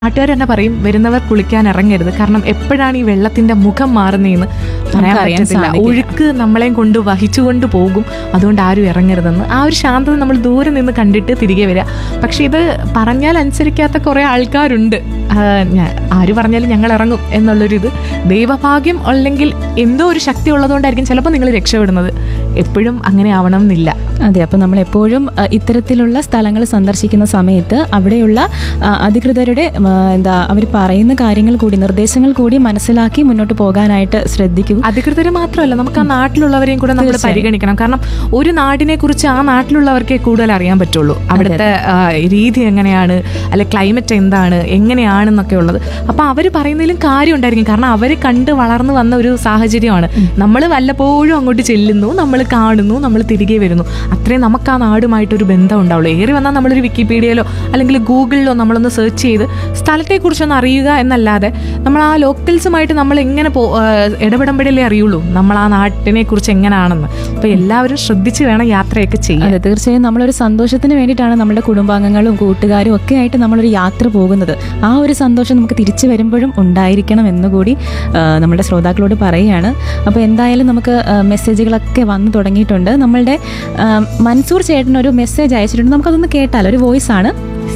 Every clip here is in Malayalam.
നാട്ടുകാർ തന്നെ പറയും വരുന്നവർ കുളിക്കാൻ ഇറങ്ങരുത് കാരണം എപ്പോഴാണ് ഈ വെള്ളത്തിന്റെ മുഖം മാറുന്നതെന്ന് പറയാൻ അറിയാൻ പറ്റത്തില്ല സാധിക്കില്ല. ഒഴുക്ക് നമ്മളെയും കൊണ്ട് വഹിച്ചുകൊണ്ട് പോകും അതുകൊണ്ട് ആരും ഇറങ്ങരുതെന്ന് ആ ഒരു ശാന്തത നമ്മൾ ദൂരെ നിന്ന് കണ്ടിട്ട് തിരികെ വരിക പക്ഷെ ഇത് പറഞ്ഞാൽ അനുസരിക്കാത്ത കുറെ ആൾക്കാരുണ്ട് ആ, ഞാ- ആര് പറഞ്ഞാലും ഞങ്ങൾ ഇറങ്ങും എന്നുള്ളൊരു ഇത് ദൈവഭാഗ്യം അല്ലെങ്കിൽ എന്തോ ഒരു ശക്തി ഉള്ളതുകൊണ്ടായിരിക്കും ചിലപ്പോൾ നിങ്ങൾ രക്ഷപ്പെടുന്നത് എപ്പോഴും അങ്ങനെ ആവണം എന്നില്ല അതെ അപ്പോൾ നമ്മൾ എപ്പോഴും അഹ്, ഇത്തരത്തിലുള്ള സ്ഥലങ്ങൾ സന്ദർശിക്കുന്ന സമയത്ത് അവിടെയുള്ള അഹ്, അധികൃതരുടെ ഉം, എന്താ അവർ പറയുന്ന കാര്യങ്ങൾ കൂടി നിർദ്ദേശങ്ങൾ കൂടി മനസ്സിലാക്കി മുന്നോട്ട് പോകാനായിട്ട് ശ്രദ്ധിക്കുക അധികൃതർ മാത്രമല്ല നമുക്ക് ആ നാട്ടിലുള്ളവരെയും കൂടെ നമ്മൾ പരിഗണിക്കണം കാരണം ഒരു നാടിനെ കുറിച്ച് ആ നാട്ടിലുള്ളവർക്കേ കൂടുതൽ അറിയാൻ പറ്റുള്ളൂ അവിടുത്തെ ആ, രീതി എങ്ങനെയാണ് അല്ലെ ക്ലൈമറ്റ് എന്താണ് എങ്ങനെയാണെന്നൊക്കെ ഉള്ളത് അപ്പൊ അവർ പറയുന്നതിലും കാര്യം ഉണ്ടായിരിക്കും കാരണം അവർ കണ്ട് വളർന്നു വന്ന ഒരു സാഹചര്യമാണ് നമ്മൾ വല്ലപ്പോഴും അങ്ങോട്ട് ചെല്ലുന്നു നമ്മൾ കാണുന്നു നമ്മൾ തിരികെ വരുന്നു അത്രയും നമുക്ക് ആ നാടുമായിട്ടൊരു ബന്ധം ഉണ്ടാവുള്ളൂ ഏറി വന്നാൽ നമ്മളൊരു വിക്കിപീഡിയയിലോ അല്ലെങ്കിൽ ഗൂഗിളിലോ നമ്മളൊന്ന് സെർച്ച് ചെയ്ത് സ്ഥലത്തെക്കുറിച്ചൊന്ന് അറിയുക എന്നല്ലാതെ നമ്മൾ ആ ലോക്കൽസുമായിട്ട് നമ്മൾ എങ്ങനെ പോ ആ, ഇടപെടുമ്പോഴല്ലേ അറിയുള്ളൂ നമ്മൾ ആ നാട്ടിനെ കുറിച്ച് എങ്ങനെയാണെന്ന് അപ്പൊ എല്ലാവരും ശ്രദ്ധിച്ച് വേണം യാത്രയൊക്കെ ചെയ്യാൻ അതെ തീർച്ചയായും നമ്മളൊരു സന്തോഷത്തിന് വേണ്ടിയിട്ടാണ് നമ്മുടെ കുടുംബാംഗങ്ങളും കൂട്ടുകാരും ഒക്കെ ആയിട്ട് നമ്മളൊരു യാത്ര പോകുന്നത് ആ ഒരു സന്തോഷം നമുക്ക് തിരിച്ചു വരുമ്പോഴും ഉണ്ടായിരിക്കണം എന്നുകൂടി ആ, നമ്മുടെ ശ്രോതാക്കളോട് പറയുകയാണ് അപ്പോൾ എന്തായാലും നമുക്ക് ആ, മെസ്സേജുകളൊക്കെ വന്നു തുടങ്ങിയിട്ടുണ്ട് നമ്മളുടെ ആ, മൻസൂർ ചേട്ടൻ ഒരു മെസ്സേജ് അയച്ചിട്ടുണ്ട് നമുക്കതൊന്ന് കേട്ടാൽ ഒരു വോയിസ് ആണ്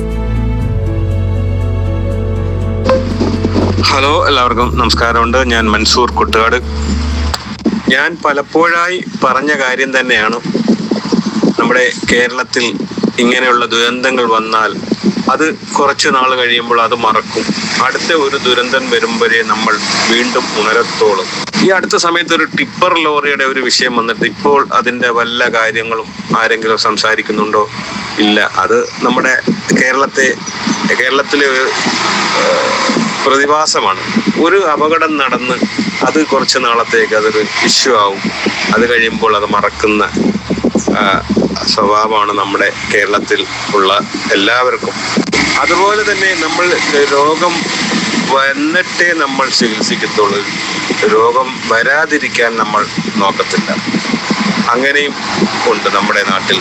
ഹലോ എല്ലാവർക്കും നമസ്കാരമുണ്ട് ഞാൻ മൻസൂർ കുട്ടുകാട് ഞാൻ പലപ്പോഴായി പറഞ്ഞ കാര്യം തന്നെയാണ് നമ്മുടെ കേരളത്തിൽ ഇങ്ങനെയുള്ള ദുരന്തങ്ങൾ വന്നാൽ അത് കുറച്ച് നാൾ കഴിയുമ്പോൾ അത് മറക്കും അടുത്ത ഒരു ദുരന്തം വരുമ്പോഴേ നമ്മൾ വീണ്ടും ഉണരത്തോളും ഈ അടുത്ത സമയത്ത് ഒരു ടിപ്പർ ലോറിയുടെ ഒരു വിഷയം വന്നിട്ട് ഇപ്പോൾ അതിന്റെ വല്ല കാര്യങ്ങളും ആരെങ്കിലും സംസാരിക്കുന്നുണ്ടോ ഇല്ല അത് നമ്മുടെ കേരളത്തെ കേരളത്തിലെ ഒരു പ്രതിഭാസമാണ് ഒരു അപകടം നടന്ന് അത് കുറച്ച് നാളത്തേക്ക് അതൊരു ഇഷ്യൂ ആവും അത് കഴിയുമ്പോൾ അത് മറക്കുന്ന ആ, സ്വഭാവമാണ് നമ്മുടെ കേരളത്തിൽ ഉള്ള എല്ലാവർക്കും അതുപോലെ തന്നെ നമ്മൾ രോഗം വന്നിട്ടേ നമ്മൾ ചികിത്സിക്കത്തുള്ളൂ രോഗം വരാതിരിക്കാൻ നമ്മൾ നോക്കത്തില്ല അങ്ങനെയും ഉണ്ട് നമ്മുടെ നാട്ടിൽ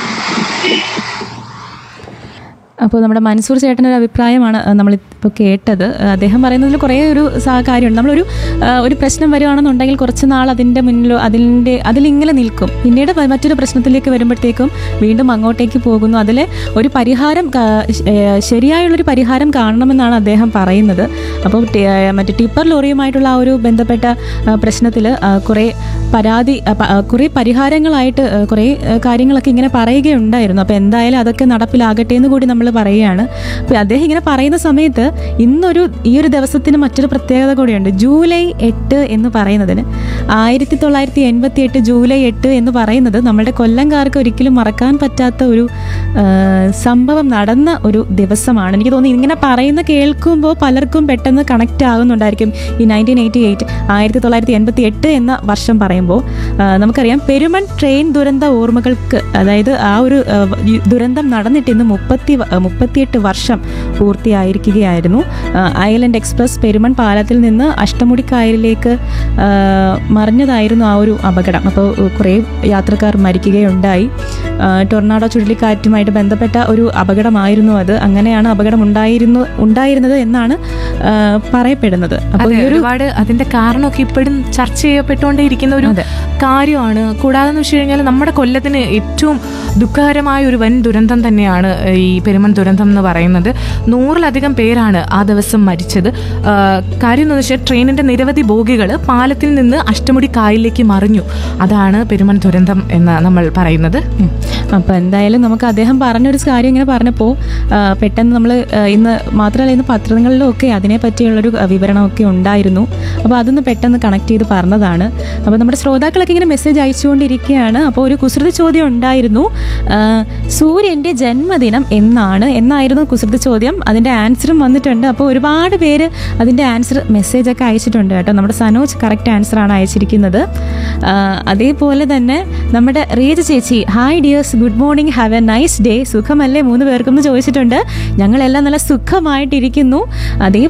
അപ്പോൾ നമ്മുടെ മൻസൂർ ചേട്ടൻ്റെ ഒരു അഭിപ്രായമാണ് നമ്മളിപ്പോൾ കേട്ടത് ആ, അദ്ദേഹം പറയുന്നതിൽ കുറേ ഒരു സാ- കാര്യമുണ്ട് നമ്മളൊരു ആ, ഒരു പ്രശ്നം വരുവാണെന്നുണ്ടെങ്കിൽ കുറച്ച് നാൾ അതിൻ്റെ മുന്നിലോ അതിൻ്റെ അതിലിങ്ങനെ നിൽക്കും പിന്നീട് മ- മറ്റൊരു പ്രശ്നത്തിലേക്ക് വരുമ്പോഴത്തേക്കും വീണ്ടും അങ്ങോട്ടേക്ക് പോകുന്നു അതിൽ ഒരു പരിഹാരം കാ- ശ- ഏ, ശരിയായുള്ളൊരു പരിഹാരം കാണണമെന്നാണ് അദ്ദേഹം പറയുന്നത് അപ്പോൾ ടി- ആ, മറ്റേ ടിപ്പർ ലോറിയുമായിട്ടുള്ള ആ ഒരു ബന്ധപ്പെട്ട പ്രശ്നത്തിൽ കുറേ പരാതി ആ, പ- ആ, കുറേ പരിഹാരങ്ങളായിട്ട് ആ, കുറേ ആ, കാര്യങ്ങളൊക്കെ ഇങ്ങനെ പറയുകയുണ്ടായിരുന്നു അപ്പോൾ എന്തായാലും അതൊക്കെ നടപ്പിലാകട്ടെ എന്ന് കൂടി നമ്മൾ പറയുകയാണ് അപ്പോൾ അദ്ദേഹം ഇങ്ങനെ പറയുന്ന സമയത്ത് ഇന്നൊരു ഈ ഒരു ദിവസത്തിന് മറ്റൊരു പ്രത്യേകത കൂടിയുണ്ട് ജൂലൈ എട്ട് എന്ന് പറയുന്നതിന് ആയിരത്തി തൊള്ളായിരത്തി എൺപത്തി എട്ട് ജൂലൈ എട്ട് എന്ന് പറയുന്നത് നമ്മുടെ കൊല്ലംകാർക്ക് ഒരിക്കലും മറക്കാൻ പറ്റാത്ത ഒരു ആ, സംഭവം നടന്ന ഒരു ദിവസമാണ് എനിക്ക് തോന്നുന്നു ഇങ്ങനെ പറയുന്ന കേൾക്കുമ്പോൾ പലർക്കും പെട്ടെന്ന് കണക്റ്റ് ആകുന്നുണ്ടായിരിക്കും ഈ നയൻറ്റീൻ എയ്റ്റി എയ്റ്റ് ആയിരത്തി തൊള്ളായിരത്തി എൺപത്തി എട്ട് എന്ന വർഷം പറയുമ്പോൾ ആ, നമുക്കറിയാം പെരുമൺ ട്രെയിൻ ദുരന്ത ഓർമ്മകൾക്ക് അതായത് ആ ഒരു ആ, ഈ ദുരന്തം നടന്നിട്ട് ഇന്ന് മുപ്പത്തി വ- മുപ്പത്തിയെട്ട് വർഷം പൂർത്തിയായിരിക്കുകയായിരുന്നു ആ, ഐലൻഡ് എക്സ്പ്രസ് പെരുമൺ പാലത്തിൽ നിന്ന് അഷ്ടമുടിക്കായലിലേക്ക് ആ, മറിഞ്ഞതായിരുന്നു ആ ഒരു അപകടം അപ്പോൾ കുറേ യാത്രക്കാർ മരിക്കുകയുണ്ടായി ആ, ടൊർണാഡോ ചുഴലിക്കാറ്റുമായിട്ട് ബന്ധപ്പെട്ട ഒരു അപകടമായിരുന്നു അത് അങ്ങനെയാണ് അപകടം ഉണ്ടായിരുന്നു ഉണ്ടായിരുന്നത് എന്നാണ് ആ, പറയപ്പെടുന്നത് അപ്പോൾ അതെ ഈ ഒരു ഒരുപാട് അതിന്റെ കാരണമൊക്കെ ഇപ്പോഴും ചർച്ച ചെയ്യപ്പെട്ടുകൊണ്ടേയിരിക്കുന്ന ഒരു അതെ. കാര്യമാണ് കൂടാതെ എന്ന് വെച്ച് കഴിഞ്ഞാൽ നമ്മുടെ കൊല്ലത്തിന് ഏറ്റവും ദുഃഖകരമായ ഒരു വൻ ദുരന്തം തന്നെയാണ് ഈ പെരുമൺ ദുരന്തം എന്ന് പറയുന്നത് നൂറിലധികം പേരാണ് ആ ദിവസം മരിച്ചത് ആ, കാര്യം എന്ന് വെച്ചാൽ ട്രെയിനിന്റെ നിരവധി ബോഗികൾ പാലത്തിൽ നിന്ന് അഷ്ടമുടി കായലിലേക്ക് മറിഞ്ഞു അതാണ് പെരുമൺ ദുരന്തം എന്ന് നമ്മൾ പറയുന്നത് ഉം. അപ്പോൾ എന്തായാലും നമുക്ക് അദ്ദേഹം പറഞ്ഞൊരു കാര്യം ഇങ്ങനെ പറഞ്ഞപ്പോൾ ആ, പെട്ടെന്ന് നമ്മൾ ഇന്ന് മാത്രമല്ല ഇന്ന് പത്രങ്ങളിലും ഒക്കെ അതിനെ പറ്റിയുള്ളൊരു ആ, വിവരണമൊക്കെ ഉണ്ടായിരുന്നു അപ്പോൾ അതൊന്ന് പെട്ടെന്ന് കണക്ട് ചെയ്ത് പറഞ്ഞതാണ് അപ്പോൾ നമ്മുടെ ശ്രോതാക്കളൊക്കെ ഇങ്ങനെ മെസ്സേജ് അയച്ചുകൊണ്ടിരിക്കുകയാണ് അപ്പോൾ ഒരു കുസൃതി ചോദ്യം ഉണ്ടായിരുന്നു ആ, സൂര്യൻ്റെ ജന്മദിനം എന്നാണ് എന്നായിരുന്നു കുസൃതി ചോദ്യം അതിൻ്റെ ആൻസറും വന്നിട്ടുണ്ട് അപ്പോൾ ഒരുപാട് പേര് അതിൻ്റെ ആൻസർ മെസ്സേജൊക്കെ അയച്ചിട്ടുണ്ട് കേട്ടോ നമ്മുടെ സനോജ് കറക്റ്റ് ആൻസറാണ് അയച്ചിരിക്കുന്നത് ആ, അതേപോലെ തന്നെ നമ്മുടെ റീജ ചേച്ചി hi dears good morning have a nice day സുഖമല്ലേ മൂന്ന് പേർക്കും എന്ന് ചോദിച്ചിട്ടുണ്ട് ഞങ്ങളെല്ലാം നല്ല സുഖമായിട്ടിരിക്കുന്നു അതേപോലെ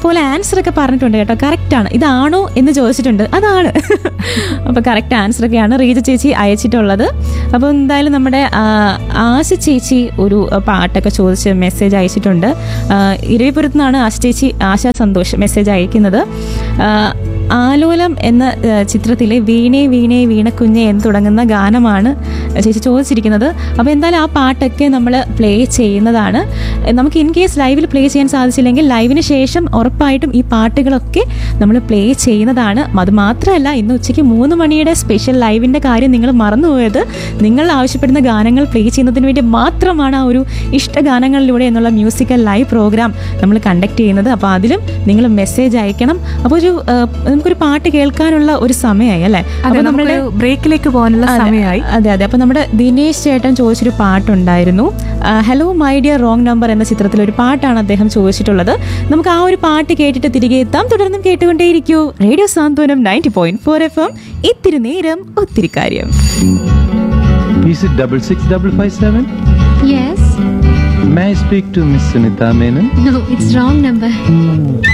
അതേപോലെ ആൻസർ ഒക്കെ പറഞ്ഞിട്ടുണ്ട് കേട്ടോ കറക്റ്റ് ആണ് ഇതാണോ എന്ന് ചോദിച്ചിട്ടുണ്ട് അതാണ് അപ്പോൾ കറക്റ്റ് ആൻസർ ഒക്കെയാണ് റീജ ചേച്ചി അയച്ചിട്ടുള്ളത് അപ്പോൾ എന്തായാലും നമ്മുടെ ആ, ആശ ചേച്ചി ഒരു ആ, പാട്ടൊക്കെ ചോദിച്ച് മെസ്സേജ് അയച്ചിട്ടുണ്ട് ആ, ഇരവിപുരത്ത് നിന്നാണ് ആശ ചേച്ചി ആശ സന്തോഷ് മെസ്സേജ് അയക്കുന്നത് ആ, ആലോലം എന്ന ആ, ചിത്രത്തിലെ വീണേ വീണേ വീണക്കുഞ്ഞെ എന്ന് തുടങ്ങുന്ന ഗാനമാണ് ചേച്ചി ചോദിച്ചിരിക്കുന്നത് അപ്പോൾ എന്തായാലും ആ പാട്ടൊക്കെ നമ്മൾ പ്ലേ ചെയ്യുന്നതാണ് നമുക്ക് ഇൻ കേസ് ലൈവിൽ പ്ലേ ചെയ്യാൻ സാധിച്ചില്ലെങ്കിൽ ലൈവിന് ശേഷം ഉറപ്പായിട്ടും ഈ പാട്ടുകളൊക്കെ നമ്മൾ പ്ലേ ചെയ്യുന്നതാണ് അത് മാത്രമല്ല ഇന്ന് ഉച്ചയ്ക്ക് മൂന്ന് മണിയുടെ സ്പെഷ്യൽ ലൈവിൻ്റെ കാര്യം നിങ്ങൾ മറന്നുപോയത് നിങ്ങൾ ആവശ്യപ്പെടുന്ന ഗാനങ്ങൾ പ്ലേ ചെയ്യുന്നതിന് വേണ്ടി മാത്രമാണ് ആ ഒരു ഇഷ്ടഗാനങ്ങളിലൂടെ എന്നുള്ള മ്യൂസിക്കൽ ലൈവ് പ്രോഗ്രാം നമ്മൾ കണ്ടക്ട് ചെയ്യുന്നത് അപ്പോൾ അതിലും നിങ്ങൾ മെസ്സേജ് അയക്കണം അപ്പോൾ ഒരു ആ, നമുക്കൊരു പാട്ട് കേൾക്കാനുള്ള ഒരു സമയമായി അല്ലേ അതെ അപ്പോൾ നമ്മുടെ ബ്രേക്കിലേക്ക് പോകാനുള്ള അതെ, സമയമായി അതെ അതെ അപ്പൊ നമ്മുടെ ദിനേശ് ചേട്ടൻ ചോദിച്ചൊരു പാട്ടുണ്ടായിരുന്നു hello my dear wrong number എന്ന ചിത്രത്തിൽ ഒരു പാട്ടാണ് അദ്ദേഹം ചോദിച്ചിട്ടുള്ളത് നമുക്ക് ആ ഒരു പാട്ട് കേട്ടിട്ട് തിരികെ എത്താം തുടർന്നും കേട്ടുകൊണ്ടേയിരിക്കൂ radio Santhwanam ninety point four F M ഇത്തിരി നേരം ഒത്തിരി കാര്യം Is it double six double five seven? Yes. May I speak to Miss Sunita Menon? No, it's wrong number.